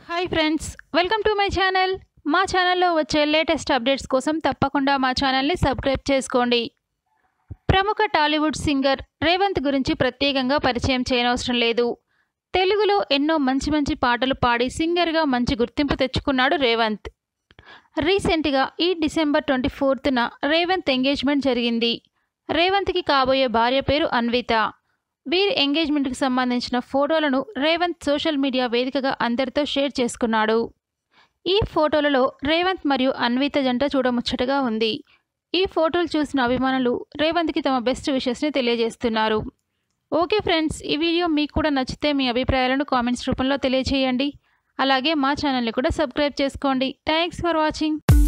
hi friends welcome to my channel మా ఛానల్లో వచ్చే లేటెస్ట్ అప్డేట్స్ కోసం తప్పకుండా మా ఛానల్ని సబ్స్క్రైబ్ చేసుకోండి ప్రముఖ టాలీవుడ్ సింగర్ రేవంత్ గురించి ప్రత్యేకంగా పరిచయం చేయనవసరం లేదు తెలుగులో ఎన్నో మంచి మంచి పాటలు పాడి సింగర్గా మంచి గుర్తింపు తెచ్చుకున్నాడు రేవంత్ రీసెంట్గా ఈ డిసెంబర్ ట్వంటీ ఫోర్త్న రేవంత్ ఎంగేజ్మెంట్ జరిగింది రేవంత్కి కాబోయే భార్య పేరు అన్విత వీరి ఎంగేజ్మెంట్కి సంబంధించిన ఫోటోలను రేవంత్ సోషల్ మీడియా వేదికగా అందరితో షేర్ చేసుకున్నాడు ఈ ఫోటోలలో రేవంత్ మరియు అన్విత జంట చూడముచ్చటగా ఉంది ఈ ఫోటోలు చూసిన అభిమానులు రేవంత్కి తమ బెస్ట్ విషెస్ని తెలియజేస్తున్నారు ఓకే ఫ్రెండ్స్ ఈ వీడియో మీకు కూడా నచ్చితే మీ అభిప్రాయాలను కామెంట్స్ రూపంలో తెలియజేయండి అలాగే మా ఛానల్ని కూడా సబ్స్క్రైబ్ చేసుకోండి థ్యాంక్స్ ఫర్ వాచింగ్